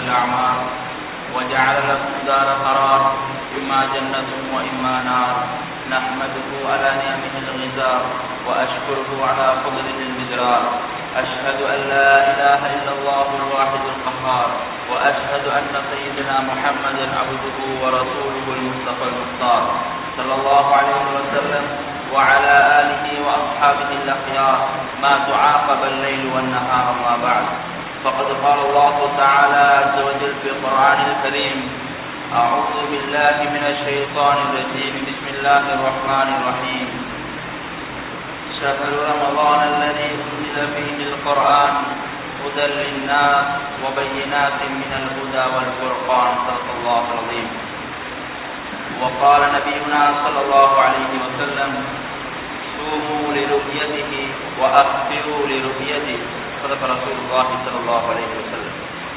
الأعمار وجعل لكم دار قرار إما جنة وإما نار نحمده على نعمه الغزار وأشكره على فضله المدرار أشهد أن لا إله إلا الله الواحد القهار وأشهد أن سيدنا محمدا عبده ورسوله المصطفى المختار صلى الله عليه وسلم وعلى آله وأصحابه الأخيار ما تعاقب الليل والنهار ما بعد فقد قال الله تعالى عز وجل في القرآن الكريم أعوذ بالله من الشيطان الرجيم بسم الله الرحمن الرحيم شهر رمضان الذي أنزل فيه القرآن هدى للناس وبينات من الهدى والفرقان صدق الله العظيم وقال نبينا صلى الله عليه وسلم صوموا لرؤيته وأفطروا لرؤيته صدق رسول الله صلى الله عليه وسلم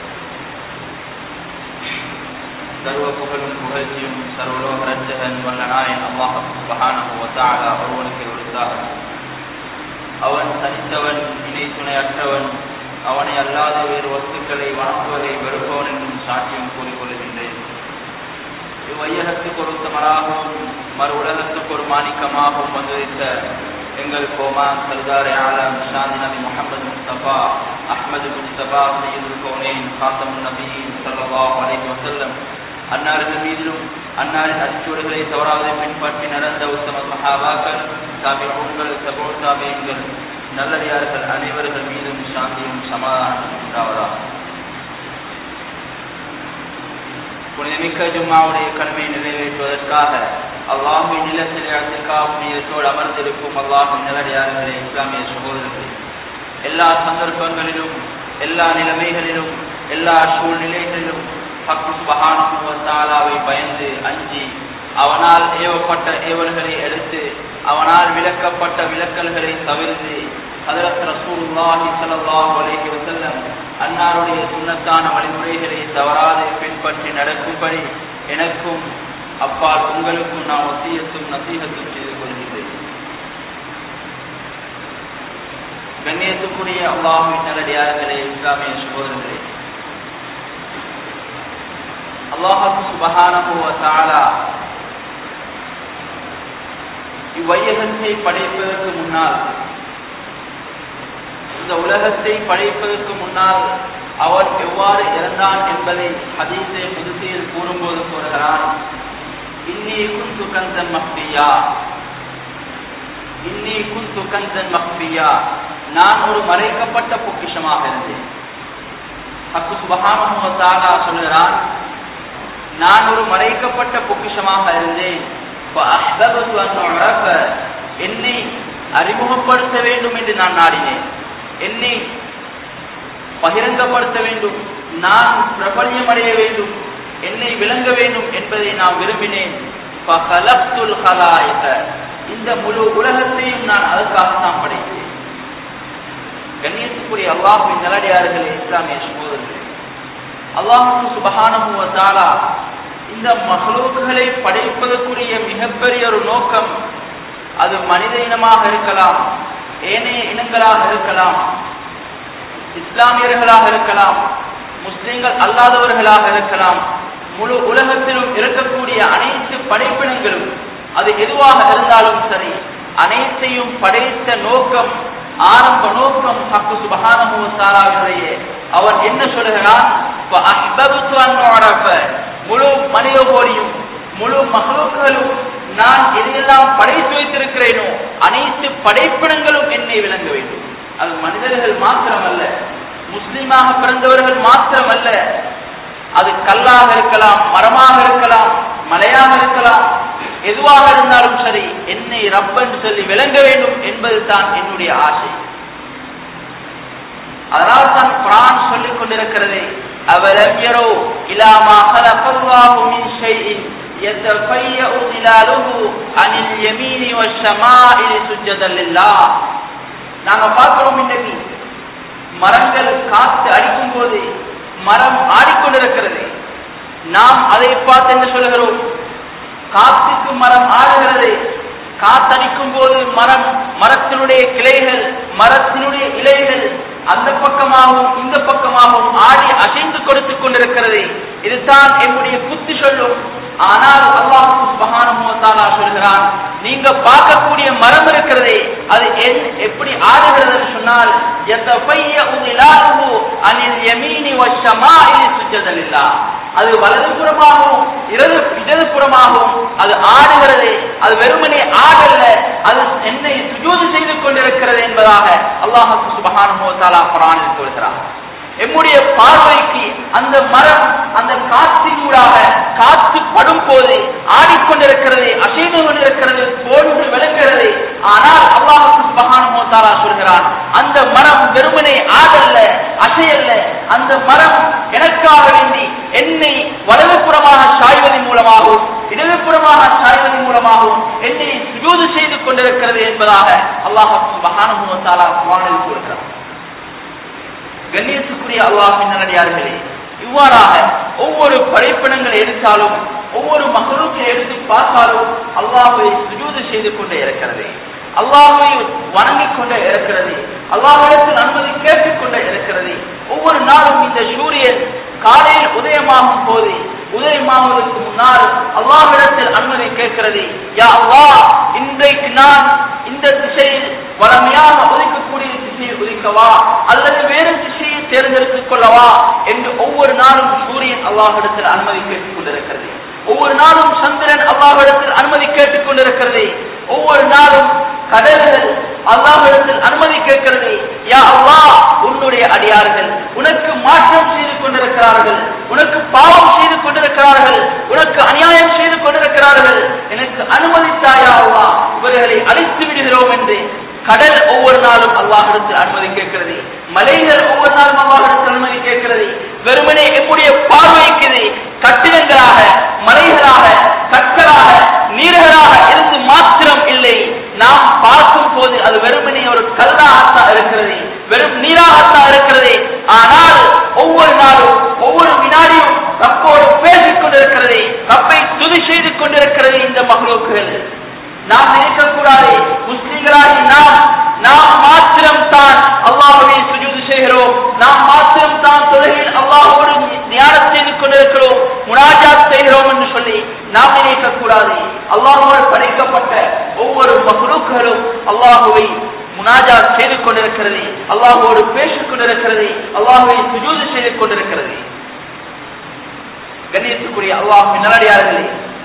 சர்வ புகழும் புகழ்ச்சியும் சர்வலோக ரட்சகன் வல்ல நாயன் அல்லாஹ் சுபஹானஹு வ தஆலா ஒருவனுக்கு உரித்தாக அவன் தனித்தவன் இணை துணையற்றவன் அவனை அல்லாத வேறு வஸ்துக்களை வணங்குவதை வெறுப்பவன் என்னும் சாட்சியம் கூறிக்கொள்கின்றேன் இவ்வையகத்துக்கு ஒருத்தமராகவும் மறு உலகத்துக்கு ஒரு மாணிக்கமாகவும் வந்துவித்த எங்கள் கோமான் சர்தார் ஆலம் ஷாந்தி நபி முகமது முஸ்தபா அஹ்மது முஸ்தபா சையதுல் கௌனேன் ஹாத்தம் நபீன் சல்லல்லாஹு அலைஹி வஸல்லம் அன்னார்கள் மீதிலும் அன்னாரின் அச்சுவடுகளை தவறாவதை பின்பற்றி நடந்த உத்தம மகாபாக்கள் தாபிகள் சபோ தாபியங்கள் நல்லடியார்கள் அனைவர்கள் மீதும் சாந்தியும் சமாதானம் உண்டாவதா புனிதமிக்க ஜும்மாவுடைய கடமையை நிறைவேற்றுவதற்காக அல்லாஹின் நிலத்தில் அத்திற்காக அமர்ந்திருக்கும் அல்லாஹின் நல்லடியார்களே இஸ்லாமிய சகோதரர்களே எல்லா சந்தர்ப்பங்களிலும் எல்லா நிலைமைகளிலும் எல்லா சூழ்நிலைகளிலும் தாலாவை பயந்து அஞ்சி அவனால் ஏவப்பட்ட ஏவல்களை எடுத்து அவனால் விளக்கப்பட்ட விளக்கல்களை தவிர்த்து ஹதரத் ரசூலுல்லாஹி ஸல்லல்லாஹு அலைஹி வஸல்லம் அன்னாருடைய சுன்னத்தான வழிமுறைகளை தவறாது பின்பற்றி நடக்கும்படி எனக்கும் அப்பால் உங்களுக்கும் நான் ஒத்தியத்தும் நசீகத்தும் செய்து கொள்கிறேன் கண்ணியத்துக்குரிய அல்லாஹின் நல்லடியார்களே இஸ்லாமிய சகோதரர்களே அல்லாஹு சுபஹானஹு வ தஆலா இவ்வையகத்தை படைப்பதற்கு முன்னால் இந்த உலகத்தை படைப்பதற்கு முன்னால் அவர் எவ்வாறு இறந்தான் என்பதை ஹதீஸை புதுசையில் கூறும்போது கூறுகிறான் இன்னி குந்து கந்தன் மஹ்பியா இன்னி குந்து கந்தன் மஹ்பியா நான் ஒரு மறைக்கப்பட்ட பொக்கிஷமாக இருந்தேன் ஹக்கு சுபஹானஹு தாலா சொல்கிறான் நான் ஒரு மறைக்கப்பட்ட பொக்கிஷமாக இருந்தேன் என்னை அறிமுகப்படுத்த வேண்டும் என்று நான் நாடினேன் என்னை பகிரங்கப்படுத்த வேண்டும் நான் பிரபல்யம் அடைய வேண்டும் என்னை விளங்க வேண்டும் என்பதை நான் விரும்பினேன் இந்த முழு உலகத்தையும் நான் அதற்காகத்தான் படைத்தேன் கண்ணியத்துக்குரிய அல்லாஹின் நல்லடியார்களே இஸ்லாமிய சகோதரர்களே அல்லாஹு சுபஹானஹு தாலா இந்த மகளூக்குகளை படைப்பதற்குரிய மிகப்பெரிய ஒரு நோக்கம் அது மனித இனமாக இருக்கலாம் ஏனைய இனங்களாக இருக்கலாம் இஸ்லாமியர்களாக இருக்கலாம் முஸ்லிம்கள் அல்லாதவர்களாக இருக்கலாம் முழு உலகத்திலும் இருக்கக்கூடிய அனைத்து படைப்பினங்களும் அது எதுவாக இருந்தாலும் சரி அனைத்தையும் படைத்த நோக்கம் ஆரம்ப நோக்கம் ஹக்கு சுபஹானஹு தாலாவினுடைய அவர் என்ன சொல்லுகிறார் முழு மனித கோடியும் முழு மகளுக்களும் நான் எதையெல்லாம் படைத்து வைத்திருக்கிறேனோ அனைத்து படைப்பினங்களும் என்னை விளங்க வேண்டும் அது மனிதர்கள் மாத்திரமல்ல முஸ்லிமாக பிறந்தவர்கள் மாத்திரமல்ல அது கல்லாக இருக்கலாம் மரமாக இருக்கலாம் மலையாக இருக்கலாம் எதுவாக இருந்தாலும் சரி என்னை ரப்பென்று சொல்லி விளங்க வேண்டும் என்பது தான் என்னுடைய ஆசை அதனால் தான் குரான் சொல்லிக் கொண்டிருக்கிறது أولم يروا إلى ما خلق الله من شيء يتفيأ ظلاله عن اليمين والشمائل سجدا لله நாங்க பார்க்கிறோம் இன்னைக்கு மரங்கள் காத்து அடிக்கும் போது மரம் ஆடிக்கொண்டிருக்கிறது நாம் அதை பார்த்து என்ன சொல்கிறோம் காத்துக்கு மரம் ஆடுகிறது காத்தடிக்கும் போது மரம் மரத்தினுடைய கிளைகள் மரத்தினுடைய இலைகள் அந்த பக்கமாகவும் இந்த பக்கமாகவும் ஆடி அசைந்து கொடுத்துக் கொண்டிருக்கிறது கொண்டிருக்கிறது இதுதான் என்னுடைய புத்தி சொல்லும் ஆனால் அல்லாஹ் சுப்ஹானஹு வ தஆலா சொல்கிறான் நீங்க பார்க்கக்கூடிய மரம் இருக்கிறதே அது என்- எப்படி ஆடுகிறது என்று சொன்னால் யதஃபய்யு ظிலாலுஹு அனில் யமீனி வஷ்ஷமாஇலி சுஜ்ஜதன் லில்லாஹ் அது வலதுபுறமாகவும் இடது இடதுபுறமாகவும் அது ஆடுகிறது அது வெறுமனே ஆடல்ல அது என்னை சுஜூது செய்து கொண்டிருக்கிறது என்பதாக அல்லாஹ் சுப்ஹானஹு வ தஆலா குர்ஆனில் சொல்கிறார் எம்முடைய பார்வைக்கு அந்த மரம் அந்த காற்றினூடாக காற்று படும் போது ஆடிக்கொண்டிருக்கிறது அசைந்து கொண்டிருக்கிறது போன்று விளங்குகிறது ஆனால் அல்லாஹ் சுப்ஹானஹு வ தஆலா சொல்கிறான் அந்த மரம் வெறுமனே ஆடல்ல அசையல்ல அந்த மரம் எனக்காக வேண்டி என்னை வலதுபுறமாக சாய்வதன் மூலமாகவும் இடதுபுறமாக சாய்வதன் மூலமாகவும் என்னை சுஜூது செய்து கொண்டிருக்கிறது என்பதாக அல்லாஹ் சுப்ஹானஹு வ தஆலா குர்ஆனில் சொல்கிறார் கண்ணியத்துக்குரிய அல்லாஹின் நல்லடியார்களே இவ்வாறாக ஒவ்வொரு படைப்பினங்களை எடுத்தாலும் ஒவ்வொரு மகளுக்கு எடுத்து பார்த்தாலும் அல்லாஹை சுஜூது செய்து கொண்டே இருக்கிறது அல்லாஹை வணங்கிக் கொண்டே இருக்கிறது அல்லாஹிடத்தில் அனுமதி கேட்டுக் கொண்டே இருக்கிறது ஒவ்வொரு நாளும் இந்த சூரியன் காலையில் உதயமாகும் போது உதயமாவதற்கு முன்னால் அல்லாஹ்விடத்தில் அனுமதி கேட்கிறது யா அல்லாஹ் இன்றைக்கு நான் இந்த திசையில் வளமையாக உதிக்கக்கூடிய திசையை உதிக்கவா அல்லது வேறு திசையை தேர்ந்தெடுத்துக் கொள்ளவா என்று ஒவ்வொரு நாளும் சூரியன் அல்லாஹ்விடத்தில் அனுமதி கேட்டுக் கொண்டிருக்கிறது ஒவ்வொரு நாளும் சந்திரன் அல்லாஹ்விடத்தில் அனுமதி கேட்டுக் கொண்டிருக்கிறது ஒவ்வொரு நாளும் கடல்கள் அல்லாஹ்விடத்தில் அனுமதி கேட்கிறது யா அல்லாஹ் உன்னுடைய அடியார்கள் உனக்கு மாற்றம் செய்து கொண்டிருக்கிறார்கள் உனக்கு பாவம் செய்து கொண்டிருக்கிறார்கள் உனக்கு அநியாயம் செய்து கொண்டிருக்கிறார்கள் எனக்கு அனுமதித்தாயா அல்லாஹ் இவர்களை அழித்து விடுகிறோம் என்று கடல் ஒவ்வொரு நாளும் அல்லாஹிடத்தில் அனுமதி கேட்கிறது மலைகள் ஒவ்வொரு நாளும் அல்லாஹிடத்தில் அனுமதி கேட்கிறது வெறுமனே எம்முடைய பார்வைக்குது கட்டிடங்களாக மலைகளாக கற்களாக நீர்களாக இருந்து மாத்திரம் இல்லை நாம் பார்க்கும் போது அது வெறுமனே ஒரு கல்லாகத்தான் இருக்கிறது வெறும் நீராகத்தான் இருக்கிறது ஆனால் ஒவ்வொரு நாளும் ஒவ்வொரு வினாடியும் ரப்போடு பேசிக் கொண்டிருக்கிறது ரப்பை துதி செய்து கொண்டிருக்கிறது இந்த மகளோக்குகள் நாம் நினைக்கக்கூடாது முஸ்லிம்களாகி நாம் நாம் மாத்திரம் தான் அல்லாஹுவை சுஜூது செய்கிறோம் நாம் மாத்திரம் தான் தொழுகையில் அல்லாஹோடு தியானம் செய்து கொண்டிருக்கிறோம் முனாஜாத் செய்கிறோம் என்று சொல்லி நாம் நினைக்கக்கூடாது அல்லாஹோடு படைக்கப்பட்ட ஒவ்வொரு மகளுக்களும் அல்லாஹுவை முனாஜாத் செய்து கொண்டிருக்கிறது அல்லாஹோடு பேசிக் கொண்டிருக்கிறது அல்லாஹுவை சுஜூது செய்து கொண்டிருக்கிறது கண்ணியத்துக்குரிய அல்லாஹ் நல்லடியார்களே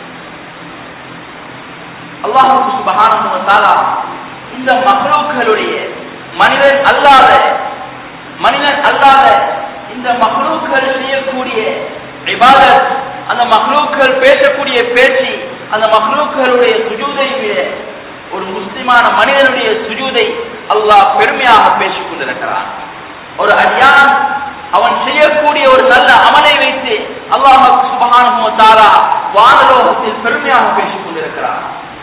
அல்லாஹு சுபஹானஹு வ தஆலா இந்த மக்லூக்களுடைய மனிதன் அல்லாத மனிதன் அல்லாத இந்த மக்லூக்கள் செய்யக்கூடிய இபாதத் அந்த மக்லூக்கள் பேசக்கூடிய பேச்சு அந்த மக்லூக்களுடைய சுஜூதை விட ஒரு முஸ்லிமான மனிதனுடைய சுஜூதை அல்லாஹ் பெருமையாக பேசிக் கொண்டிருக்கிறான் ஒரு அடியான் அவன் செய்யக்கூடிய ஒரு நல்ல அமலை வைத்து அல்லாஹ் சுபஹானஹு வ தஆலா வானலோகத்தில் பெருமையாக பேசிக் கொண்டிருக்கிறான்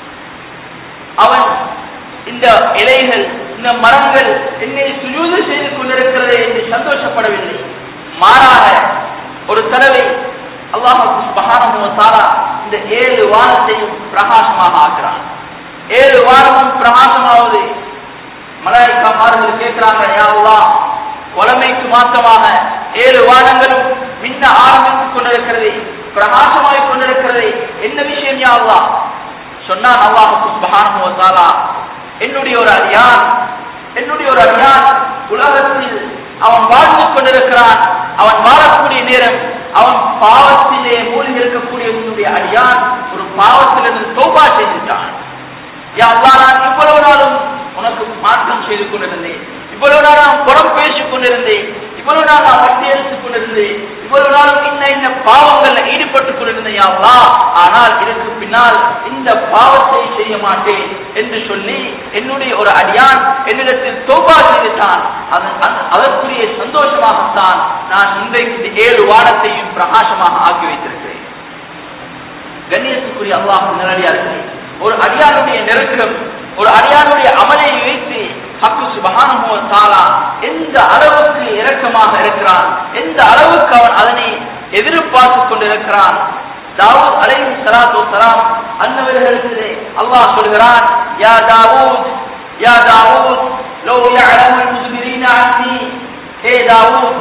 அவன் இந்த இலைகள் இந்த மரங்கள் என்னை சுயூது செய்து கொண்டிருக்கிறது என்று சந்தோஷப்படவில்லை மாறாக ஒரு தடவை அல்லாஹ் சுப்ஹானஹு வ தஆலா இந்த ஏழு வானத்தையும் பிரகாசமாக ஆக்குறான் ஏழு வானமும் பிரகாசமாவது மலாய்க்கா மார்கள் கேட்கிறாங்க யா அல்லாஹ் வளமைக்கு மாற்றமாக ஏழு வானங்களும் மின்ன ஆரம்பித்துக் கொண்டிருக்கிறது பிரகாசமாகிக் கொண்டிருக்கிறது என்ன விஷயம் யா அல்லாஹ் சொன்னான் அல்லாஹ் சுப்ஹானஹு வ தஆலா என்னுடைய ஒரு அடியான் என்னுடைய ஒரு அடியான் உலகத்தில் அவன் வாழ்ந்து கொண்டிருக்கிறான் அவன் வாழக்கூடிய நேரம் அவன் பாவத்திலே மூழ்கி இருக்கக்கூடிய உன்னுடைய அடியான் ஒரு பாவத்திலிருந்து தோபா செய்துட்டான் யா அல்லாஹ் நான் இவ்வளவு நாளும் உனக்கு மாற்றம் செய்து கொண்டிருந்தேன் இவ்வளவு நாள் நான் புறம் பேசிக் கொண்டிருந்தேன் இவ்வளவு நாள் நான் வட்டி எடுத்துக் கொண்டிருந்தேன் இவ்வளவு நாளும் இன்ன இன்ன பாவங்கள்ல ஈடுபட்டுக் கொண்டிருந்தேன் யா அல்லாஹ் ஆனால் இதற்கு பின்னால் இந்த பாவத்தை செய்ய மாட்டேன் என்று சொல்லி என்னுடைய ஒரு அடியான் என்னிடத்தில் தோபா செய்துட்டான் அதன் அந்த- அதற்குரிய சந்தோஷமாகத்தான் நான் இன்றைக்கு இந்த ஏழு வானத்தையும் பிரகாசமாக ஆக்கி வைத்திருக்கிறேன் கண்ணியத்துக்குரிய அல்லாஹ் நேரடியார்களே ஒரு அடியானுடைய நெருக்கம் ஒரு அடியானுடைய அமலை வைத்து ஹக்கு சுபஹானஹு வ தஆலா எந்த அளவுக்கு இரக்கமாக இருக்கிறான் எந்த அளவுக்கு அவன் அதனை எதிர்பார்த்து கொண்டிருக்கிறான் தாவூத் அலைஹி ஸலாத்து வஸலாம் அன்னவர்களுக்கு அல்லாஹ் சொல்கிறான் யா தாவூத் யா தாவூத் லோ يعلم المسلمين عني ஹே தாவூத்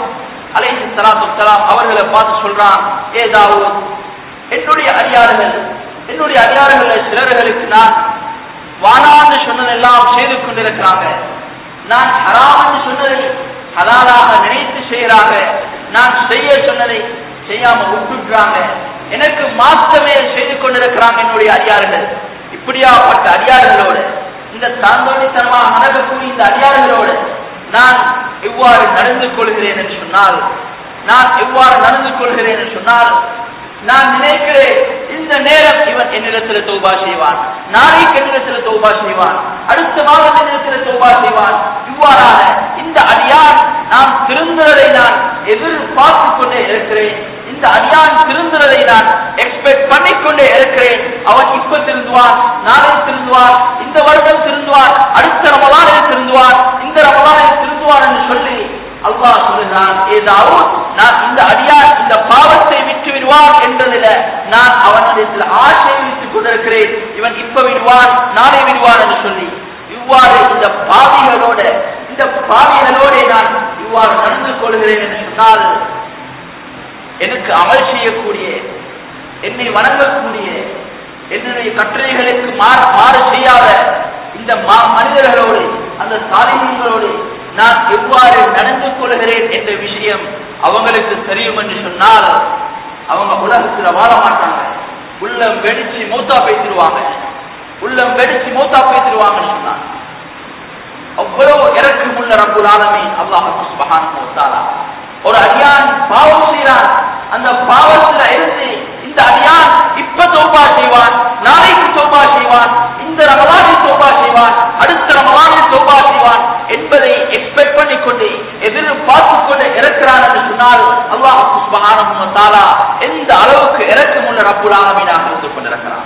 அலைஹி ஸலாத்து வஸலாம் அவர்களை பார்த்து சொல்றான் ஏ தாவூத் என்னுடைய அடியார்கள் என்னுடைய அடியார்கள் சிலர்களுக்கு நான் வானான்னு சொன்னதெல்லாம் செய்து கொண்டிருக்கிறாங்க நான் ஹராம்னு சொன்னதை ஹலாலாக நினைத்து செய்யறாங்க நான் செய்ய சொன்னதை செய்யாம விட்டுடுறாங்க எனக்கு மாற்றமே செய்து கொண்டிருக்கிறாங்க என்னுடைய அடியார்கள் இப்படியாப்பட்ட அடியார்களோடு இந்த தாந்தோணித்தனமாக நடக்கக்கூடிய இந்த அடியார்களோடு நான் எவ்வாறு நடந்து கொள்கிறேன் என்று சொன்னால் நான் எவ்வாறு நடந்து கொள்கிறேன் என்று சொன்னால் நான் நினைக்கிறேன் இந்த நேரம் இவன் என்னிடத்தில் தௌபா செய்வான் நாளைக்கு என்னிடத்தில் தௌபா செய்வான் அடுத்த மாதம் என்னிடத்தில் தௌபா செய்வான் இவ்வாறாக இந்த அடியான் நான் திருந்துறதை நான் எதிர்பார்த்துக் கொண்டே இருக்கிறேன் இந்த அடியான் திருந்துறதை நான் எக்ஸ்பெக்ட் பண்ணிக்கொண்டே இருக்கிறேன் அவன் இப்ப திருந்துவான் நாளை திருந்துவான் இந்த வருடம் திருந்துவான் அடுத்த ரமலானில் திருந்துவான் இந்த ரமலானில் திருந்துவான் என்று சொல்லி அல்லாஹ் சொல்லுகிறான் ஏதாவது நான் இந்த அடியான் இந்த பாவத்தை விட்டு விடுவான் என்றதில நான் அவனிடத்தில் ஆசை வைத்துக் கொண்டிருக்கிறேன் இவன் இப்ப விடுவான் நாளை விடுவான் என்று சொல்லி இவ்வாறு இந்த பாவிகளோட இந்த பாவிகளோட நான் இவ்வாறு நடந்து கொள்கிறேன் என்று சொன்னால் எனக்கு அமல் செய்யக்கூடிய என்னை வணங்கக்கூடிய என்னுடைய கட்டளைகளுக்கு மாறு மாறு செய்யாத இந்த மா- மனிதர்களோடு அந்த சாலிகளோடு நான் எவ்வாறு நடந்து கொள்கிறேன் என்ற விஷயம் அவங்களுக்கு தெரியும் என்று சொன்னால் அவங்க உலகத்துல வாழ மாட்டாங்க உள்ளம் வெடிச்சு மூத்தா பேசிடுவாங்க உள்ளம் வெடிச்சு மூத்தா பேசிடுவாங்கன்னு சொன்னாங்க அவ்வளவு இறக்கம் உள்ள ரப்புல் ஆலமீன் அல்லாஹ் சுப்ஹானஹு வ தஆலா ஒரு அடியான் பாவம் செய்கிறான் அந்த பாவத்துல இருந்து இந்த அடியான் இப்ப தௌபா செய்வான் நாளைக்கு தௌபா செய்வான் இந்த ரமலானில் தௌபா செய்வான் அடுத்த ரமலானில் தௌபா செய்வான் என்பதை எக்ஸ்பெக்ட் பண்ணிக்கொண்டு எதிர்பார்த்துக் கொண்டு இறக்கிறான் என்று சொன்னால் அல்லாஹ் சுப்ஹானஹு வ தஆலா எந்த அளவுக்கு இறக்கம் உள்ள ரப்புல் ஆலமீனாக இருந்து கொண்டிருக்கிறான்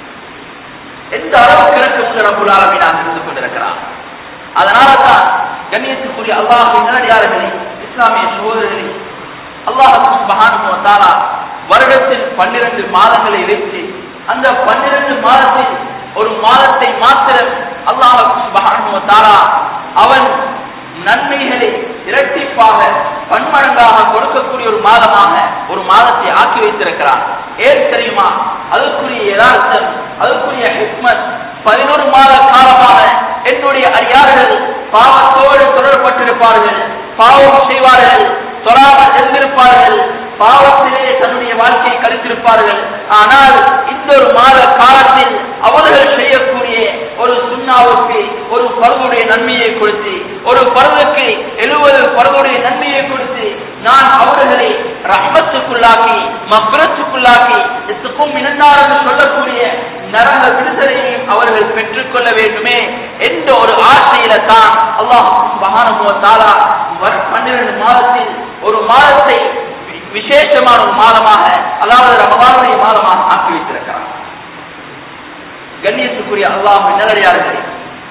எந்த அளவுக்கு இறக்கம் உள்ள ரப்புல் ஆலமீனாக இருந்து கொண்டிருக்கிறான் அதனால தான் கண்ணியத்துக்குரிய அல்லாஹின் நல்லடியார்களே இஸ்லாமிய சகோதரர்களே அல்லாஹ் சுப்ஹானஹு வ தஆலா வருடத்தில் பன்னிரண்டு மாதங்களை வைத்து அந்த பன்னிரண்டு மாதத்தில் ஒரு மாதத்தை மாத்திரம் அல்லாஹ் சுப்ஹானஹு வ தஆலா அவன் நன்மைகளை இரட்டிப்பாக பன்மடங்காக கொடுக்கக்கூடிய ஒரு மாதமாக ஒரு மாதத்தை ஆக்கி வைத்திருக்கிறான் ஏன் தெரியுமா அதுக்குரிய யதார்த்தம் அதுக்குரிய ஹிக்மத் பதினோரு மாத காலமாக என்னுடைய அடியார்கள் பாவத்தோடு தொடரப்பட்டிருப்பார்கள் பாவம் செய்வார்கள் தொழாமல் இருந்திருப்பார்கள் பாவத்திலே தன்னுடைய வாழ்க்கையை கழித்திருப்பார்கள் ஆனால் இந்த ஒரு மாத காலத்தில் அவர்கள் செய்யக்கூடிய ஒரு சுண்ணாவுக்கு ஒரு பருவடைய நன்மையை கொடுத்து ஒரு பருவக்கு எழுபது பருவடைய நன்மையை கொடுத்து நான் அவர்களை ரஹ்மத்துக்குள்ளாக்கி மக்ரத்துக்குள்ளாக்கி இசுக்கும் மினன்னார் என்று சொல்லக்கூடிய நரக விடுதலையையும் அவர்கள் பெற்றுக்கொள்ள வேண்டுமே என்ற ஒரு ஆசையில தான் அல்லாஹ் சுப்ஹானஹு வ தஆலா வ- பன்னிரண்டு மாதத்தில் ஒரு மாதத்தை வி- விசேஷமான ஒரு மாதமாக அதாவது ரமலானுடைய மாதமாக ஆக்கி வைத்திருக்கிறார் கண்ணியத்துக்குரிய அல்லாஹ் நல்லடியார்களே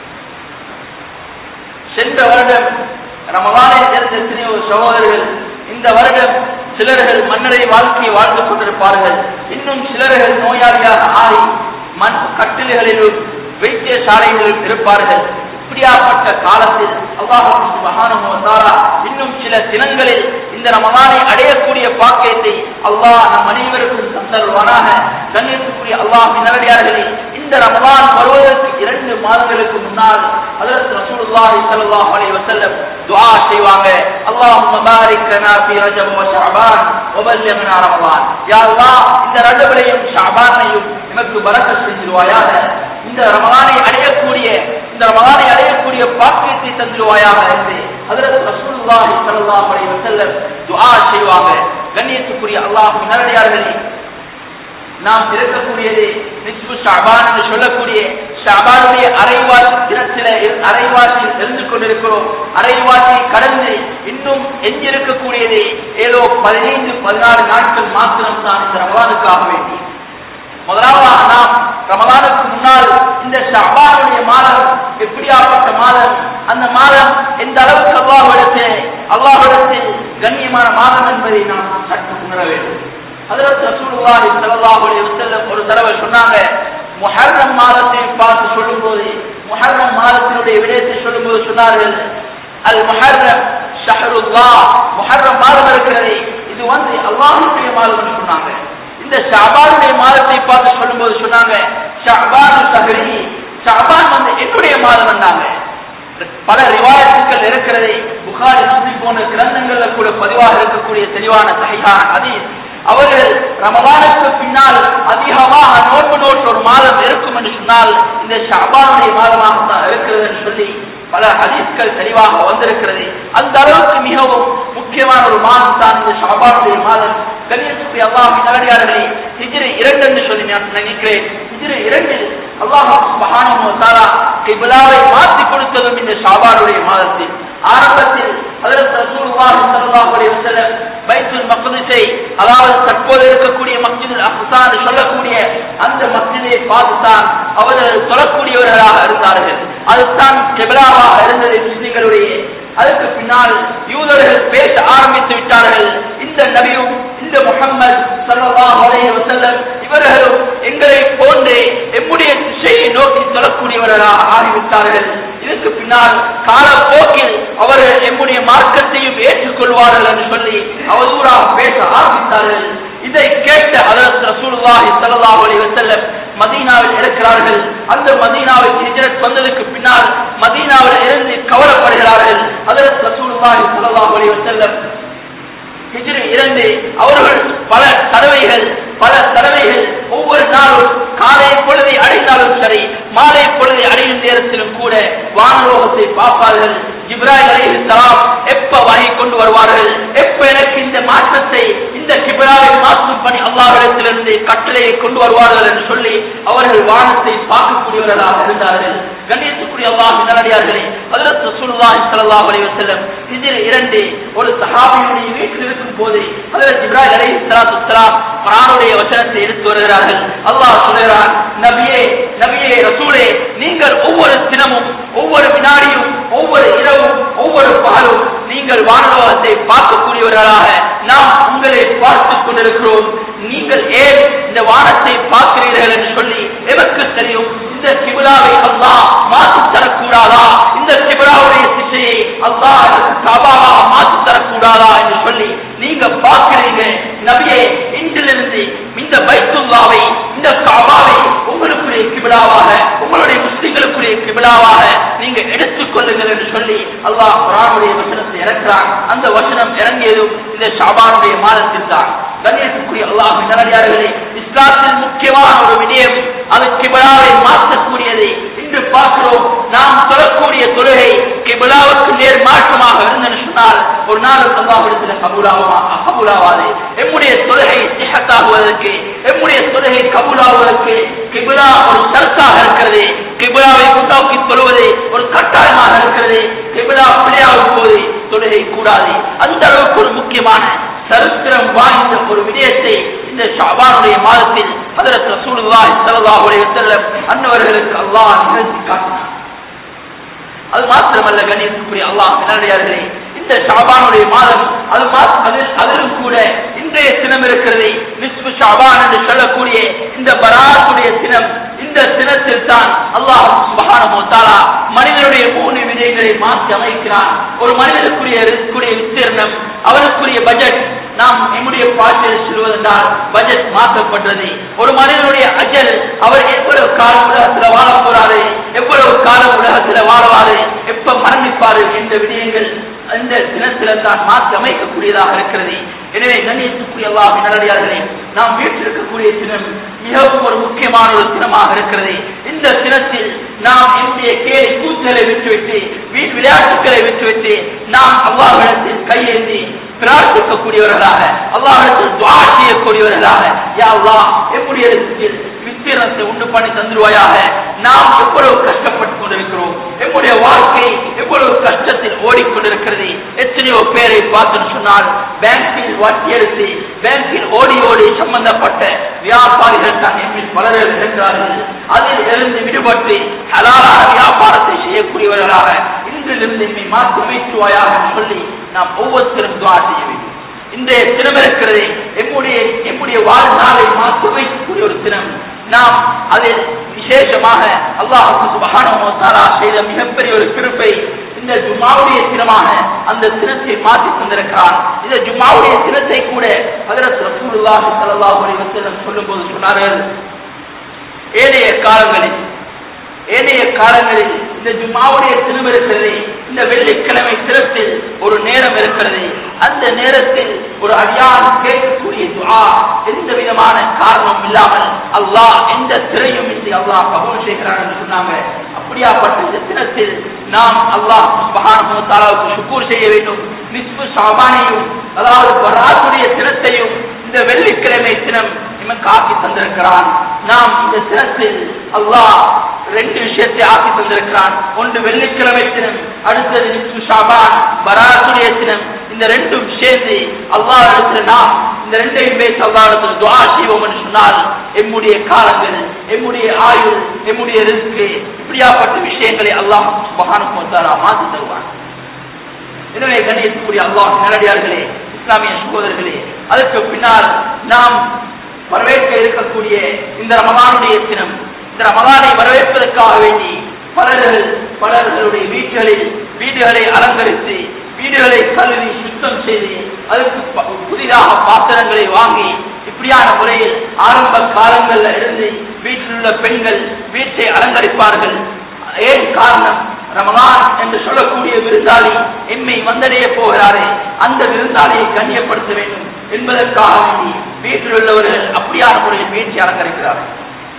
சென்ற வருடம் ரமலானை சேர்ந்த எத்தனையோ சகோதரர்கள் இந்த வருடம் சிலர்கள் மன்னரை வாழ்க்கையை வாழ்ந்து கொண்டிருப்பார்கள் இன்னும் சிலர்கள் நோயாளியாக ஆகி மண் கட்டில்களிலும் வைத்தியசாலைகளிலும் இருப்பார்கள் இப்படியாப்பட்ட காலத்தில் அல்லாஹ் சுப்ஹானஹு வ தஆலா இன்னும் சில தினங்களில் இந்த ரமலானை அடையக்கூடிய பாக்கியத்தை அல்லாஹ் நம் அனைவருக்கும் தந்தருவானாக கண்ணியத்துக்குரிய அல்லாஹ் நல்லடியார்களே இந்த ரமலான் வருவதற்கு இரண்டு மாதங்களுக்கு முன்னால் ஹஜ்ரத் ரசூலுல்லாஹி ஸல்லல்லாஹு அலைஹி வஸல்லம் துஆ செய்வாங்க அல்லாஹும்ம பாரிக் லனா ஃபீ ரஜப் வ ஷஅபான் வ பல்லிக்னா ரமலான் யா அல்லாஹ் இந்த ரஜபையும் ஷஅபானையும் எனக்கு பரக்கத் செஞ்சிருவாயாக இந்த ரமலானை அடையக்கூடிய இந்த ரமலானை அடையக்கூடிய பாக்கியத்தை தந்துருவாயாக என்று ஹஜ்ரத் ரசூலுல்லாஹி ஸல்லல்லாஹு அலைஹி வஸல்லம் துஆ செய்வாங்க கண்ணியத்துக்குரிய அல்லாஹ் நல்லடியார்களே நாம் இருக்கக்கூடியது நிஸ்பு ஷாபான் என்று சொல்லக்கூடிய ஷாபானுடைய அரைவாசி தினத்தில அரைவாசியில் இருந்து கொண்டிருக்கிறோம் அரைவாசியை கடந்து இன்னும் எஞ்சிருக்கக்கூடியது ஏதோ பதினைந்து பதினாறு நாட்கள் மாத்திரம் தான் இந்த ரமலானுக்காக வேண்டி முதலாவதாக நாம் ரமலானுக்கு முன்னால் இந்த ஷாபானுடைய மாதம் எப்படியாப்பட்ட மாதம் அந்த மாதம் எந்த அளவுக்கு அல்லாஹ்விடத்தில் அல்லாஹ்விடத்தில் கண்ணியமான மாதம் என்பதை நாம் சற்று உணர வேண்டும் ஹஜரத் ரசூலுல்லாஹி ஸல்லல்லாஹு அலைஹி வஸல்லம் ஒரு தடவை சொன்னாங்க முஹர்ரம் மாதத்தை பார்த்து சொல்லும்போது முஹர்ரம் மாதத்தினுடைய விடயத்தை சொல்லும்போது சொன்னார்கள் அல் முஹர்ரம் ஷஹருல்லா முஹர்ரம் மாதம் இருக்கிறது இது வந்து அல்லாஹ்வுடைய மாதம் என்று சொன்னாங்க இந்த ஷாபானுடைய மாதத்தை பார்த்து சொல்லும்போது சொன்னாங்க ஷாபான் சஹரி ஷாபான் வந்து என்னுடைய மாதம் என்றாங்க பல ரிவாயத்துக்கள் இருக்கிறது புகாரி முஸ்லிம் போன்ற கிரந்தங்கள்ல கூட பதிவாக இருக்கக்கூடிய தெளிவான சஹிஹான ஹதீஸ் அவர்கள் ரமலானுக்கு பின்னால் அதிகமாக நோன்பு நோட்டு ஒரு மாதம் இருக்கும் என்று சொன்னால் இந்த ஷாபானுடைய மாதமாக தான் இருக்கிறது என்று சொல்லி பல ஹதீஸ்கள் தெளிவாக வந்திருக்கிறது அந்த அளவுக்கு மிகவும் முக்கியமான ஒரு மாதம் தான் இந்த ஷாபானுடைய மாதம் கண்ணியத்துக்கு அல்லாஹ் நல்லடியார்களே ஹிஜ்ரி இரண்டு என்று சொல்லி நான் நினைக்கிறேன் ஹிஜ்ரி இரண்டில் அல்லாஹ் சுப்ஹானஹு வ தஆலா கிப்லாவை மாற்றி கொடுத்ததும் இந்த ஷாபானுடைய மாதத்தில் ஆரம்பத்தில் ஹஜ்ரத் ரசூலுல்லாஹி ஸல்லல்லாஹு அலைஹி வஸல்லம் பைத்துல் மக்திஸை அதாவது தற்போது இருக்கக்கூடிய மஸ்ஜிதுல் அக்ஸா என்று சொல்லக்கூடிய அந்த மஸ்ஜிதை பார்த்துத்தான் அவர்கள் தொழக்கூடியவர்களாக இருந்தார்கள் அதுதான் கிப்லாவாக இருந்தது முஸ்லிம்களுடைய அதற்கு பின்னால் யூதர்கள் பேச ஆரம்பித்து விட்டார்கள் இந்த நபியும் இந்த முகம்மது ஸல்லல்லாஹு அலைஹி வஸல்லம் இவர்களும் எங்களை போன்றே எம்முடைய திசையை நோக்கி சொல்லக்கூடியவர்களாக ஆகிவிட்டார்கள் இதற்கு பின்னால் காலப்போக்கில் அவர்கள் எம்முடைய மார்க்கத்தையும் ஏற்றுக்கொள்வார்கள் என்று சொல்லி அவதூறாக பேச ஆரம்பித்தார்கள் இதை கேட்ட அதற்கு ரசூலுல்லாஹி ஸல்லல்லாஹு அலைஹி வஸல்லம் மதீனாவில் இருக்கிறார்கள் அந்த மதீனாவில் ஹிஜ்ரத் வந்ததுக்கு பின்னால் மதீனாவில் இருந்து கவலைப்படுகிறார்கள் அதற்கு ரசூலுல்லாஹி ஸல்லல்லாஹு அலைஹி வஸல்லம் ஹிஜ்ரி இரண்டு அவர்கள் பல தடவைகள் பல தடவைகள் ஒவ்வொரு நாளும் காலை பொழுதை அடைந்தாலும் சரி மாலை பொழுதை அடையும் நேரத்திலும் கூட வானலோகத்தை பார்ப்பார்கள் இப்ராஹிம் அலைஹிஸ்ஸலாம் எப்ப வகை கொண்டு வருவார்கள் எப்ப எனக்கு இந்த மாற்றத்தை இந்த கிபிராவை மாற்றும் பணி அல்லாஹ்விடத்திலிருந்து கட்டளையை கொண்டு வருவார்கள் என்று சொல்லி அவர்கள் வானத்தை பார்க்கக்கூடியவர்களாக இருந்தார்கள் கண்ணியத்துக்குரிய அல்லாஹ் நல்லடியார்களே ஹஜ்ரத் ரசூலுல்லாஹி ஸல்லல்லாஹு அலைஹி வஸல்லம் ஹிஜ்ரி இரண்டு ஒரு சஹாபியுடைய வீட்டில் இருக்கும் போது ஹஜ்ரத் இப்ராஹிம் அலைஹிஸ்ஸலாத்து வஸ்ஸலாம் குர்ஆனுடைய வசனத்தை எடுத்து வருகிறார்கள் அல்லாஹ் சொல்கிறான் நபியே நபியே ரசூலே நீங்கள் ஒவ்வொரு தினமும் ஒவ்வொரு வினாடியும் ஒவ்வொரு இரவும் ஒவ்வொரு பகலும் நீங்கள் வானலோகத்தை பார்க்கக்கூடியவர்களாக நாம் உங்களை பார்த்துக் கொண்டிருக்கிறோம் நீங்கள் ஏன் இந்த வானத்தை பார்க்கிறீர்கள் என்று சொல்லி எமக்கு தெரியும் இந்த கிபிலாவை அல்லாஹ் மாற்றி தரக்கூடாதா இந்த கிபிலாவுடைய திசையை அல்லாஹ் எனக்கு கபாவா மாற்றி தரக்கூடாதா என்று சொல்லி நீங்க பார்க்கிறீங்க நபியே இன்றிலிருந்து இந்த பைத்துல்லாவை இந்த காபாவை உங்களுக்குரிய கிபிலாவாக உங்களுடைய முஸ்லிம்களுக்குரிய கிபிலாவாக நீங்க எடுத்துக் கொள்ளுங்கள் என்று சொல்லி அல்லாஹ் குரானுடைய வசனத்தை இறக்கிறான் அந்த வசனம் இறங்கியதும் இந்த ஷாபானுடைய மாதத்தில் தான் கண்ணியத்துக்குரிய அல்லாஹ் நல்லடியார்களே இஸ்லாத்தில் முக்கியமான ஒரு விடயம் அது கிபிலாவை மாற்றக்கூடியது இன்று பார்க்கிறோம் நாம் சொல்லக்கூடிய தொழுகை கிபிலாவுக்கு நேர் மாற்றமாக இருந்தன்னு சொன்னால் ஒரு நாள் அல்லாஹிடத்தில் கபூலாவா கபூலாவாது எம்முடைய தொழுகை சிஹத்தாகுவதற்கு எம்முடைய தொழுகை கபூலாவதற்கு கிபிலா ஒரு சரத்தாக இருக்கிறது கிபிலாவை முன்னோக்கி தொழுவது ஒரு கட்டாயமாக இருக்கிறது கிபிலா பிள்ளையாகும் போது தொழுகை கூடாது அந்த அளவுக்கு ஒரு முக்கியமான சரித்திரம் வாய்ந்த ஒரு விடயத்தை இந்த ஷாபானுடைய மாதத்தில் ஹதரத் ரசூலுல்லாஹி ஸல்லல்லாஹு அலைஹி வஸல்லம் அன்னவர்களுக்கு அல்லாஹ் நிகழ்த்தி காட்டினார் அது மாத்திரமல்ல கணியத்துக்குரிய அல்லாஹ் நல்லடியார்களே இந்த ஷாபானுடைய மாதம் அது மா- அதில் அதிலும் கூட இன்றைய தினம் இருக்கிறது நிஸ்பு ஷாபான் என்று சொல்லக்கூடிய இந்த பராத்துடைய தினம் இந்த தினத்தில் தான் அல்லாஹ் சுப்ஹானஹு வ தஆலா மனிதனுடைய மூணு விதைகளை மாற்றி அமைக்கிறான் ஒரு மனிதனுக்குரிய ரிஸ்குடைய விஸ்தீர்ணம் அவனுக்குரிய பட்ஜெட் நாம் நம்முடைய பாட்டில் சொல்வதென்றால் பட்ஜெட் மாற்றப்பட்டது ஒரு மனிதனுடைய அஜல் அவர் எவ்வளவு காலம் உலகத்தில் வாழ போறாரு எவ்வளவு காலம் உலகத்தில் வாழவாரு எப்ப மரணிப்பாரு என்ற விடயங்கள் இந்த தினத்தில தான் மாற்றி அமைக்கக்கூடியதாக இருக்கிறது எனவே கண்ணியத்துக்குரிய அல்லாஹ் நல்லடியார்களே நாம் வீட்டிருக்கக்கூடிய தினம் மிகவும் ஒரு முக்கியமான ஒரு தினமாக இருக்கிறது இந்த தினத்தில் நாம் என்னுடைய கேலி கூச்சலை விட்டுவிட்டு வீட்டு விளையாட்டுகளை விட்டுவிட்டு நாம் அல்லாஹிடத்தில் கையேந்தி பிரார்த்திக்கக்கூடியவர்களாக அல்லாஹிடத்தில் துவா செய்யக்கூடியவர்களாக யா அல்லாஹ் எப்படி விஸ்தீரணத்தை உண்டு பண்ணி தந்துருவாயாக நாம் எவ்வளவு கஷ்டப்பட்டுக் கொண்டிருக்கிறோம் எம்முடைய வாழ்க்கை எவ்வளவு கஷ்டத்தில் ஓடிக்கொண்டிருக்கிறது எத்தனையோ பேரை பார்த்தோன்னு சொன்னால் பேங்கில் வட்டி எடுத்து பேங்கில் ஓடி ஓடி சம்பந்தப்பட்ட வியாபாரிகள் தான் எம்மில் பலர்கள் இருக்கிறார்கள் அதில் இருந்து விடுபட்டு ஹலாலான வியாபாரத்தை செய்யக்கூடியவர்களாக இன்றிலிருந்து எம்மை மாற்றி வைத்துவாயாக என்று சொல்லி நாம் ஒவ்வொருத்தரும் துவா செய்ய வேண்டும் இந்த தினம் இருக்கிறது எம்முடைய எம்முடைய வாழ்நாளை மாற்றி வைக்கக்கூடிய ஒரு தினம் நாம் அதில் விசேஷமாக அல்லாஹ் சுபஹானஹு வ தஆலா செய்த மிகப்பெரிய ஒரு கிருப்பை இந்த ஜும்மாவுடைய தினமாக அந்த தினத்தை மாற்றி தந்திருக்கிறான் இந்த ஜும்மாவுடைய தினத்தை கூட ஹஜரத் ரசூலுல்லாஹி ஸல்லல்லாஹு அலைஹி வஸல்லம் சொல்லும்போது சொன்னார்கள் ஏனைய காலங்களில் ஏனைய காலங்களில் இந்த ஜும்மாவுடைய தினம் இருக்கிறது இந்த வெள்ளிக்கிழமை தினத்தில் ஒரு நேரம் இருக்கிறது அந்த நேரத்தில் ஒரு அடியான் கேட்கக்கூடிய துஆ எந்த விதமான காரணம் இல்லாமல் அல்லாஹ் எந்த திரையும் இன்றி அல்லாஹ் கபூல் செய்கிறான் என்று சொன்னாங்க அப்படியாப்பட்ட இந்த தினத்தில் நாம் அல்லாஹ் சுப்ஹானஹு வ தஆலாவுக்கு ஷுக்கூர் செய்ய வேண்டும் நிஸ்பு ஷாபானையும் அதாவது பராத்துடைய தினத்தையும் இந்த வெள்ளிக்கிழமை தினம் நமக்கு ஆக்கி தந்திருக்கிறான் நாம் இந்த தினத்தில் அல்லாஹ் ரெண்டு விஷயத்தை ஆக்கி தந்திருக்கிறான் ஒன்று வெள்ளிக்கிழமை தினம் அடுத்தது நிஸ்பு ஷாபான் பராத்துடைய தினம் இந்த ரெண்டும் சேர்ந்து அல்லாஹ் இடத்துல நாம் இந்த ரெண்டையும் பேசி அல்லாஹ் இடத்துல துவா செய்வோம் என்று சொன்னால் எம்முடைய காலங்கள் எம்முடைய ஆயுள் எம்முடைய ரிஸ்க் இப்படியாப்பட்ட விஷயங்களை அல்லாஹ் சுபஹானஹு வ தஆலா மாற்றி தருவான் எனவே கண்ணியத்துக்குரிய அல்லாஹ் நேரடியார்களே இஸ்லாமிய சகோதரர்களே அதற்கு பின்னால் நாம் வரவேற்க இருக்கக்கூடிய இந்த ரமலானுடைய தினம் இந்த ரமலானை வரவேற்பதற்காக வேண்டி பலர்கள் பலர்களுடைய வீடுகளில் வீடுகளை அலங்கரித்து வீடுகளை கழுவி சுத்தம் செய்து அதற்கு ப- புதிதாக பாத்திரங்களை வாங்கி இப்படியான முறையில் ஆரம்ப காலங்கள்ல இருந்து வீட்டில் உள்ள பெண்கள் வீட்டை அலங்கரிப்பார்கள் ஏன் காரணம் ரமலான் என்று சொல்லக்கூடிய விருந்தாளி எம்மை வந்தடைய போகிறாரே அந்த விருந்தாளியை கண்ணியப்படுத்த வேண்டும் என்பதற்காக வேண்டி வீட்டில் உள்ளவர்கள் அப்படியான முறையில் வீட்டை அலங்கரிக்கிறார்கள்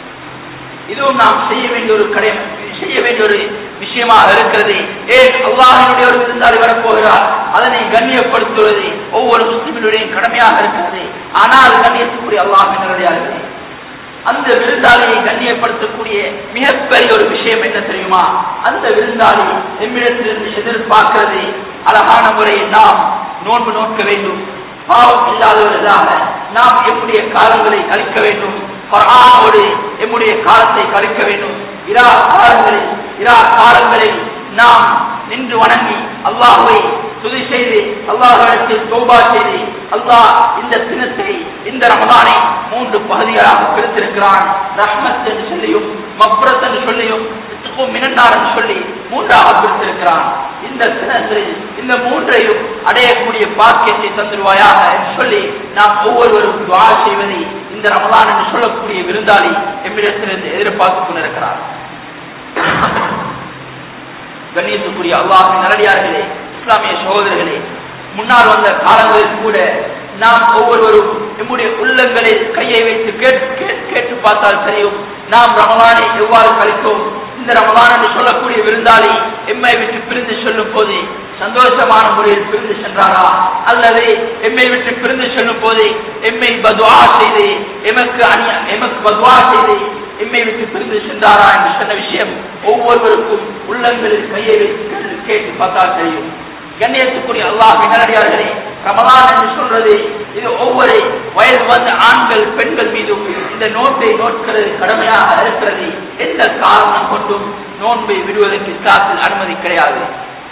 இதுவும் நாம் செய்ய வேண்டிய ஒரு கடை செய்ய வேண்டிய ஒரு விஷயமாக இருக்கிறது ஏன் அல்லாஹினுடைய ஒரு விருந்தாளி வரப்போகிறார் அதனை கண்ணியப்படுத்துவது ஒவ்வொரு முஸ்லிமினுடைய கடமையாக இருக்கிறது ஆனால் கண்ணியத்துக்குரிய அல்லாஹினுடைய அந்த விருந்தாளியை கண்ணியப்படுத்தக்கூடிய மிகப்பெரிய ஒரு விஷயம் என்ன தெரியுமா அந்த விருந்தாளி எம்மிடத்திலிருந்து எதிர்பார்க்கிறது அழகான முறையில் நாம் நோன்பு நோக்க வேண்டும் பாவம் இல்லாதவர்களாக நாம் எம்முடைய காலங்களை கழிக்க வேண்டும் குர்ஆனோடு எம்முடைய காலத்தை கழிக்க வேண்டும் இரா காலங்களில் இரா காலங்களில் நாம் நின்று வணங்கி அல்லாஹ்வை துதி செய்து அல்லாஹ்விடத்தில் தௌபா செய்து அல்லாஹ் இந்த தினத்தை இந்த ரமலானை மூன்று பகுதிகளாக பிரித்திருக்கிறான் ரஹ்மத் என்று சொல்லியும் மப்ரத் என்று சொல்லியும் இத்துக்கும் மினண்டார் என்று சொல்லி மூன்றாக பிரித்திருக்கிறான் இந்த தினத்தில் இந்த மூன்றையும் அடையக்கூடிய பாக்கியத்தை தந்துருவாயாக என்று சொல்லி நாம் ஒவ்வொருவரும் துவா செய்வதை இந்த ரமலான் என்று சொல்லக்கூடிய விருந்தாளி எம்மிடத்திலிருந்து எதிர்பார்த்துக் கொண்டிருக்கிறார் கண்ணியத்துக்குரிய அல்லாஹின் நல்லடியார்களே இஸ்லாமிய சகோதரர்களே முன்னால் வந்த காலங்களில் கூட நாம் ஒவ்வொருவரும் நம்முடைய உள்ளங்களில் கையை வைத்து கேட்டு கேட்டு- கேட்டு பார்த்தால் தெரியும் நாம் ரமலானை எவ்வாறு கழித்தோம் இந்த ரமலான் என்று சொல்லக்கூடிய விருந்தாளி எம்மை விட்டு பிரிந்து சொல்லும் போது சந்தோஷமான முறையில் பிரிந்து சென்றாரா அல்லது எம்மை விட்டு பிரிந்து செல்லும் போது எம்மை பதுவா செய்து எமக்கு அந்நிய எமக்கு பதுவா செய்து எம்மை விட்டு பிரிந்து சென்றாரா என்று சொன்ன விஷயம் ஒவ்வொருவருக்கும் உள்ளங்களில் கையை வைத்து கேட்டு- கேட்டு பார்த்தால் தெரியும் கண்ணியத்துக்குரிய அல்லாஹ் நேரடியார்களே ரமலான் என்று சொல்றது இது ஒவ்வொரு வயது வந்த ஆண்கள் பெண்கள் மீதும் இந்த நோன்பை நோட்கிறது கடமையாக இருக்கிறது எந்த காரணம் கொண்டும் நோன்பை விடுவதற்கு இஸ்லாத்தில் அனுமதி கிடையாது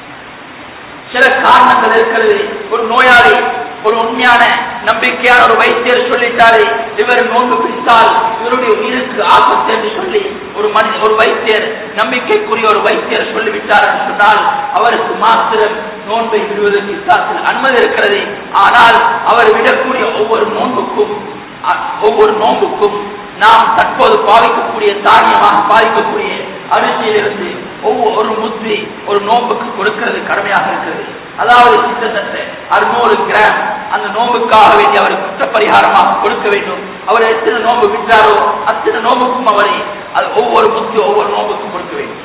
சில காரணங்கள் இருக்கிறது ஒரு நோயாளி ஒரு உண்மையான நம்பிக்கையான ஒரு வைத்தியர் சொல்லிட்டாரு இவர் நோன்பு பிடித்தால் இவருடைய உயிருக்கு ஆபத்து என்று சொல்லி ஒரு மனித ஒரு வைத்தியர் நம்பிக்கைக்குரிய ஒரு வைத்தியர் சொல்லிவிட்டார் என்று சொன்னால் அவருக்கு மாத்திரம் நோன்பை விடுவதற்கு இஸ்லாத்தில் அனுமதி இருக்கிறது ஆனால் அவர் விடக்கூடிய ஒவ்வொரு நோன்புக்கும் அ- ஒவ்வொரு நோன்புக்கும் நாம் தற்போது பாவிக்கக்கூடிய தானியமாக பாவிக்கக்கூடிய அரிசியிலிருந்து ஒவ்வொரு முத்தி ஒரு நோம்புக்கு கொடுக்கிறது கடமையாக இருக்கிறது அதாவது கிட்டத்தட்ட அறுநூறு கிராம் அந்த நோம்புக்காக வேண்டி அவர் குற்ற பரிகாரமாக கொடுக்க வேண்டும் அவர் எத்தனை நோம்பு விட்டாரோ அத்தனை நோம்புக்கும் அவரை அது ஒவ்வொரு முத்தி ஒவ்வொரு நோம்புக்கும் கொடுக்க வேண்டும்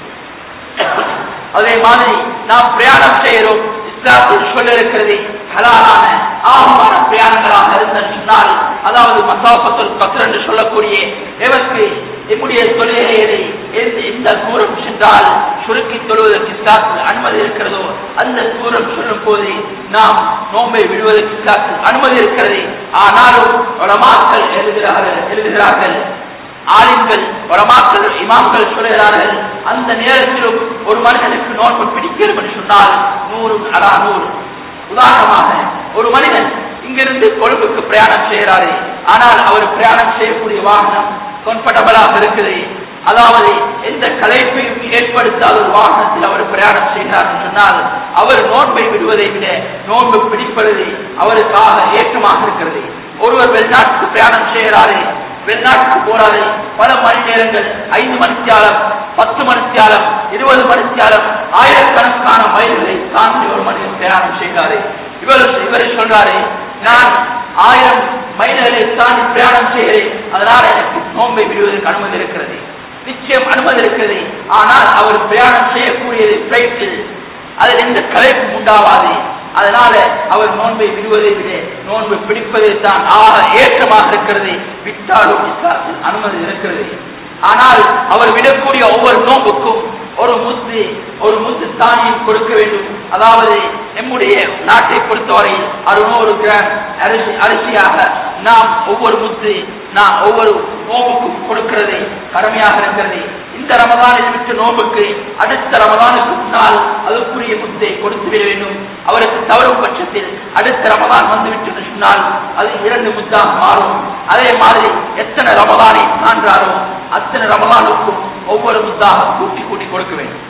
அதே மாதிரி நாம் பிரயாணம் செய்கிறோம் இஸ்லாத்தில் சொல்ல இருக்கிறது ஹலாலான ஆகமான பிரயாணங்களாக இருந்தன்னு சொன்னால் அதாவது மசாபத்துல் கத்ர் என்று சொல்லக்கூடிய எவருக்கு எம்முடைய தொழில்களை எந்த எந்த தூரம் சென்றால் சுருக்கி தொழுவதற்கு இஸ்லாத்தில் அனுமதி இருக்கிறதோ அந்த தூரம் சொல்லும் போது நாம் நோம்பை விடுவதற்கு இஸ்லாத்தில் அனுமதி இருக்கிறது ஆனாலும் உலமாக்கள் எழுதுகிறார்கள் எழுதுகிறார்கள் ஆலிம்கள் உலமாக்கள் இமாம்கள் சொல்கிறார்கள் அந்த நேரத்திலும் ஒரு மனிதனுக்கு நோன்பு பிடிக்கிறது என்று சொன்னால் நூறு அடா நூறு உதாரணமாக ஒரு மனிதன் இங்கிருந்து கொழும்புக்கு பிரயாணம் செய்கிறாரு ஆனால் அவர் பிரயாணம் செய்யக்கூடிய வாகனம் கம்ஃபர்டபுளாக இருக்குது அதாவது எந்த கலைப்பையும் ஏற்படுத்தாத ஒரு வாகனத்தில் அவர் பிரயாணம் செய்கிறார் என்று சொன்னால் அவர் நோன்பை விடுவதை விட நோன்பு பிடிப்பது அவருக்காக ஏற்றமாக இருக்கிறது ஒருவர் வெளிநாட்டுக்கு பிரயாணம் செய்கிறாரு வெளிநாட்டுக்கு போறாரு பல மணி நேரங்கள் ஐந்து மணித்தியாலம் பத்து மணித்தியாலம் இருபது மணித்தியாலம் ஆயிரக்கணக்கான மைல்களை தாண்டி ஒரு மனிதன் பிரயாணம் செய்கிறாரு இவர் இவர் சொல்றாரு நான் ஆயிரம் மைல்களை தாண்டி பிரயாணம் செய்கிறேன் அதனால் எனக்கு நோன்பை விடுவதற்கு அனுமதி இருக்கிறது நிச்சயம் அனுமதி இருக்கிறது ஆனால் அவர் பிரயாணம் செய்யக்கூடியது பிளைட்டில் அதில் எந்த கலைப்பும் உண்டாவாது அதனால அவர் நோன்பை விடுவதை விட நோன்பு பிடிப்பதில் தான் ஆக ஏற்றமாக இருக்கிறது விட்டாலும் இஸ்லாத்தில் அனுமதி இருக்கிறது ஆனால் அவர் விடக்கூடிய ஒவ்வொரு நோம்புக்கும் ஒரு முத்து ஒரு முத்து தானியம் கொடுக்க வேண்டும் அதாவது நம்முடைய நாட்டை பொறுத்தவரையில் அறுநூறு கிராம் அரிசி அரிசியாக நாம் ஒவ்வொரு முத்து நாம் ஒவ்வொரு நோம்புக்கும் கொடுக்கிறது கடமையாக இருக்கிறது இந்த ரமதானில் விட்டு நோம்புக்கு அடுத்த ரமதானுக்கு முன்னால் அதுக்குரிய முத்தை கொடுத்து விட வேண்டும் அவருக்கு தவறும் பட்சத்தில் அடுத்த ரமதான் வந்துவிட்டு சொன்னால் அது இரண்டு முத்தாக மாறும் அதே மாதிரி எத்தனை ரமதானை சான்றாரோ அத்தனை ரமதானுக்கும் ஒவ்வொரு முத்தாக கூட்டி கூட்டி கொடுக்க வேண்டும்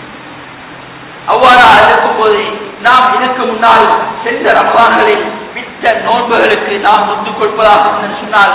அவ்வாறு இருக்கும் போது நாம் இதற்கு முன்னால் சென்ற ரமதான்களில் விட்ட நோன்புகளுக்கு நாம் முத்து கொடுப்பதாக சொன்னால்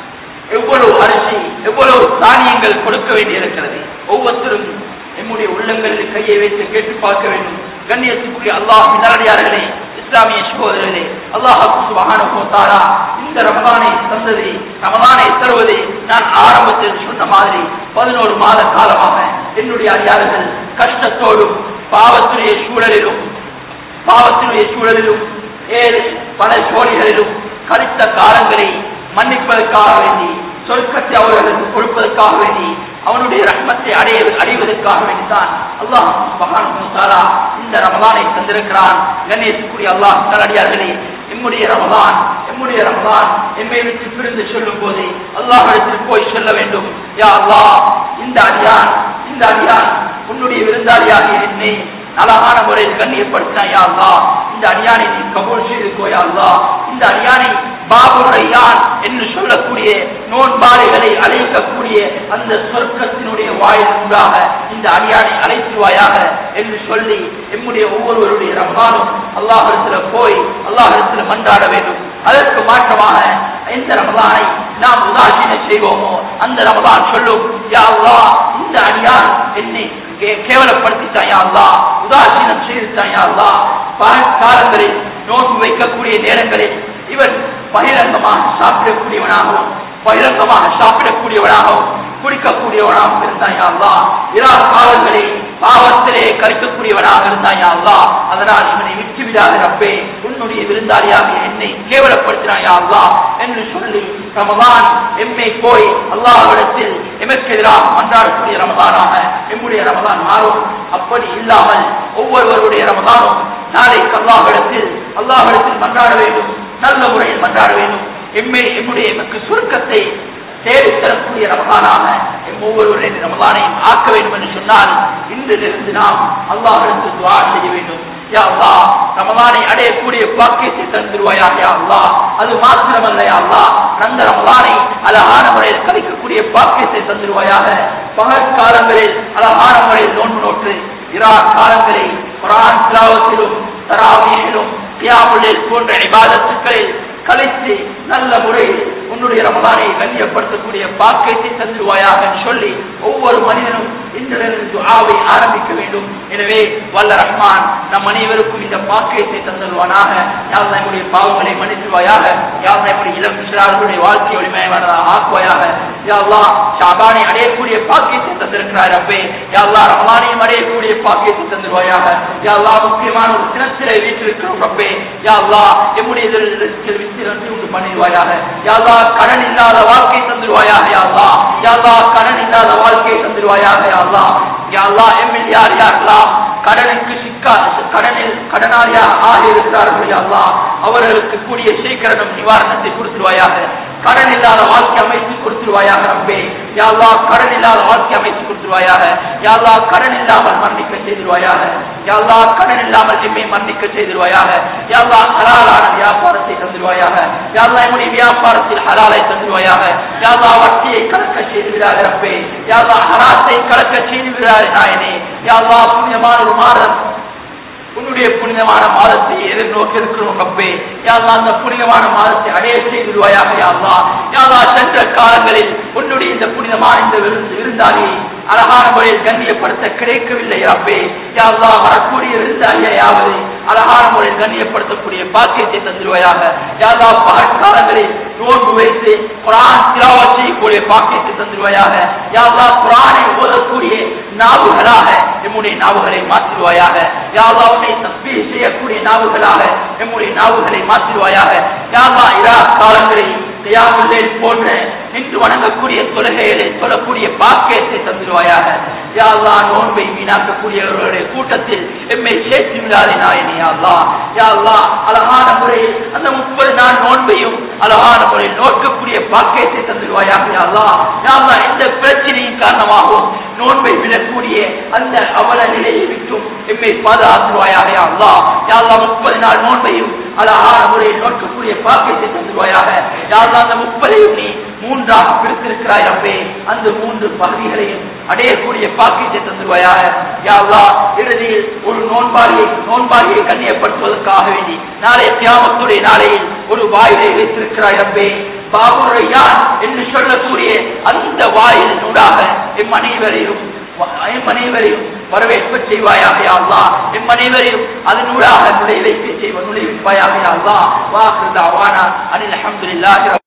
எவ்வளவு அரிசி எவ்வளவு தானியங்கள் கொடுக்க வேண்டியிருக்கிறது ஒவ்வொருத்தரும் நம்முடைய உள்ளங்களில் கையை வைத்து கேட்டு பார்க்க வேண்டும் கண்ணியத்துக்குரிய அல்லாஹ் நல்லடியார்களே இஸ்லாமிய சகோதரர்களே அல்லாஹ் சுபஹானஹு இந்த ரமதானை தந்தது ரமதானை தருவது நான் ஆரம்பத்தில் சொன்ன மாதிரி பதினோரு மாத காலமாக என்னுடைய அடியார்கள் கஷ்டத்தோடும் பாவத்துடைய சூழலிலும் பாவத்தினுடைய சூழலிலும் ஏழு பல சோழிகளிலும் கழித்த காலங்களை மன்னிப்பதற்காக வேண்டி சொர்க்கத்தை அவர்களுக்கு கொடுப்பதற்காக வேண்டி அவனுடைய ரத்னத்தை அடைய அடைவதற்காக வேண்டித்தான் அல்லாஹ் மகான் இந்த ரமலானை தந்திருக்கிறான் கணேசக்குரிய அல்லாஹ் நல்லடியார்களே எம்முடைய ரமலான் எம்முடைய ரமலான் எம்மை விட்டு பிரிந்து சொல்லும் போது அல்லாஹிடத்தில் போய் சொல்ல வேண்டும் யா அல்லாஹ் இந்த அடியான் இந்த அடியான் உன்னுடைய விருந்தாளியாக என்னை அழகான முறையில் கண்ணியப்படுத்தினாயா அல்லா இந்த அடியானை நீ கபூல் செய்து கோயா அல்லா இந்த அடியானை பாபு ரையான் என்று சொல்லக்கூடிய நோன்பாளைகளை அழைக்கக்கூடிய அந்த சொர்க்கத்தினுடைய வாயிலாக இந்த அடியானை அழைத்துவாயாக என்று சொல்லி எம்முடைய ஒவ்வொருவருடைய ரமதானும் அல்லாஹிடத்துல போய் அல்லாஹிடத்துல மன்றாட வேண்டும் அதற்கு மாற்றமாக எந்த ரமதானை நாம் உதாசீன செய்வோமோ அந்த ரமதான் சொல்லும் யா அல்லாஹ் இந்த அடியான் என்னை கேவலப்படுத்திட்டாயா அல்லா உதாசீனம் செய்துட்டாயா அல்லா காலங்களில் நோன்பு வைக்கக்கூடிய நேரங்களில் இவன் பகிரங்கமாக சாப்பிடக்கூடியவனாகவும் பகிரங்கமாக சாப்பிடக்கூடியவனாகவும் குடிக்கக்கூடியவனாகவும் இருந்தாயா அல்லா இரா காலங்களில் பாவத்திலே கழிக்கக்கூடியவனாக இருந்தாயா அல்லா அதனால் இவனை விட்டு விடாத ரப்பே உன்னுடைய விருந்தாளியாக என்னை கேவலப்படுத்தினாயா அல்லா என்று சொல்லி ரமதான் எம்மை போய் அல்லாஹ்விடத்தில் எமக்கு எதிராக மன்றாடக்கூடிய ரமதானாக எம்முடைய ரமதான் மாறும் அப்படி இல்லாமல் ஒவ்வொருவருடைய ரமதானும் நாளைக்கு அல்லாஹ்விடத்தில் அல்லாஹ்விடத்தில் மன்றாட வேண்டும் நல்ல முறையில் மன்றாட வேண்டும் எம்மை எம்முடைய எமக்கு சுருக்கத்தை தேடி தரக்கூடிய ரமதானாக எம் ஒவ்வொருவருடைய ரமதானையும் ஆக்க வேண்டும் என்று சொன்னால் இன்றிலிருந்து நாம் அல்லாஹிற்கு துவா செய்ய வேண்டும் யா அல்லாஹ் ரமதானை அடையக்கூடிய பாக்கியத்தை தந்துருவாயாக யா அல்லாஹ் அது மாத்திரமல்ல யா அல்லாஹ் அந்த ரமதானை அழகான முறையில் கழிக்கக்கூடிய பாக்கியத்தை தந்துருவாயாக பகல் காலங்களில் அழகான முறையில் நோன்பு நோற்று இரா காலங்களில் குரான் திலாவத்திலும் தராவியிலும் கியாமுல்லில் போன்ற இபாதத்துக்களில் கழித்து நல்ல முறையில் உன்னுடைய ரமதானை கண்ணியப்படுத்தக்கூடிய பாக்கியத்தை தந்துருவாயாக சொல்லி ஒவ்வொரு மனிதனும் இன்றிலிருந்து ஆவை ஆரம்பிக்க வேண்டும் எனவே வல்ல ரஹ்மான் நம் அனைவருக்கும் இந்த பாக்கியத்தை தந்துருவானாக யார் நம்முடைய பாவங்களை மன்னித்துவாயாக யார் நம்முடைய இளம் சிறார்களுடைய வாழ்க்கை ஒளிமயமானதாக ஆக்குவாயாக யாழ்லா ஷாபானை அடையக்கூடிய பாக்கியத்தை தந்திருக்கிறார் அப்பே யாழ்லா ரமலானையும் அடையக்கூடிய பாக்கியத்தை தந்துருவாயாக யாழ்லா முக்கியமான ஒரு தினத்திலே வீட்டிருக்கிறோம் ரப்பே யாழ்லா எம்முடைய வித்திரத்தை உண்டு பண்ணிடுவாயாக யாழ்லா கடன் இல்லாத வாழ்க்கை தந்துருவாயாக யாழ்லா யாழ்லா கடன் இல்லாத வாழ்க்கையை தந்துருவாயாக யாழ்லா யாழ்லா எம்மில் யார் யாரெல்லாம் கடனுக்கு சிக்கா கடனில் கடனாளியாக ஆகி இருக்கிறார்கள் யாழ்லா அவர்களுக்கு கூடிய சீக்கிரம் நிவாரணத்தை கொடுத்துருவாயாக கடன் இல்லாத வாழ்க்கை அமைத்து கொடுத்துருவாயாக ரப்பே யாழ்லா கடன் இல்லாத வாழ்க்கை அமைத்து கொடுத்துருவாயாக யாழ்லா கடன் இல்லாமல் மன்னிக்க செய்திருவாயாக யாழ்லா கடன் இல்லாமல் எம்மை மன்னிக்க செய்திருவாயாக யாழ்லா ஹலாலான வியாபாரத்தை தந்துருவாயாக யாழ்லா என்னுடைய வியாபாரத்தில் ஹலாலை தந்துருவாயாக யாதா வட்டியை கலக்க செய்து விடாது ரப்பே யாதா ஹராத்தை கலக்க செய்து விடாது நாயனே யாதா புண்ணியமான ஒரு மாதம் உன்னுடைய புனிதமான மாதத்தை எதிர்நோக்கி இருக்கிறோம் ரப்பே யாழ்லா அந்த புனிதமான மாதத்தை அடைய செய்திருவாயாக யாழ்லா யாழ்லா சென்ற காலங்களில் உன்னுடைய இந்த புனிதமான இந்த விருந்து விருந்தாளியை அழகான முறையில் கண்ணியப்படுத்த கிடைக்கவில்லை ரப்பே யாழ்லா வரக்கூடிய விருந்தாளியாவது அழகான முறையில் கண்ணியப்படுத்தக்கூடிய பாக்கியத்தை தந்துருவாயாக யாழ்லா பகற்காலங்களில் நோன்பு வைத்து குரான் திலாவா செய்யக்கூடிய பாக்கியத்தை தந்துருவாயாக யாழ்லா குரானை ஓதக்கூடிய நாவுகளாக நம்முடைய நாவுகளை மாற்றிடுவாயாக யாழ்லா உன்னை தப்பி செய்யக்கூடிய நாவுகளாக நம்முடைய நாவுகளை மாற்றிடுவாயாக யாழ்லா இரா காலங்களில் தியாகுல்லை போன்ற நின்று வணங்கக்கூடிய தொழுகைகளை சொல்லக்கூடிய பாக்கியத்தை தந்துடுவாயாக யாழ்லா நோன்பை வீணாக்கக்கூடியவர்களுடைய கூட்டத்தில் எம்மை சேர்த்து விடாதே நாயனே யாழ்லா யாழ்லா அழகான முறையில் அந்த முப்பது நாள் நோன்பையும் அழகான முறையில் நோக்கக்கூடிய பாக்கியத்தை தந்துடுவாயாக யாழ்லா யாழ்லா எந்த பிரச்சனையின் காரணமாகவும் நோன்பை விடக்கூடிய அந்த அவல நிலையை விட்டும் எம்மை பாதுகாத்துவாயாக யாழ்லா யாழ்லா முப்பது நாள் நோன்பையும் அழகான முறையில் நோக்கக்கூடிய பாக்கியத்தை தந்துடுவாயாக யாழ்லா அந்த முப்பதையும் நீ மூன்றாக பிரித்திருக்கிறாய் அப்பே அந்த மூன்று பகுதிகளையும் அடையக்கூடிய பாக்கியத்தை தந்துருவாயாக யாவா இறுதியில் ஒரு நோன்பாளியை நோன்பாளியை கண்ணியப்படுத்துவதற்காக வேண்டி நாளைய தியாமத்துடைய நாளையில் ஒரு வாயிலை வைத்திருக்கிறாய் அப்பே பாபுரையான் என்று சொல்லக்கூடிய அந்த வாயிலின் ஊடாக எம் அனைவரையும் எம் அனைவரையும் வரவேற்பு செய்வாயாக அல்லா எம் அனைவரையும் அதனூடாக நுழைவைக்கு செய்வ நுழைவிப்பாயாக அல்லா வாக்குதாவானா அனில் அஹமதுல்லாஹி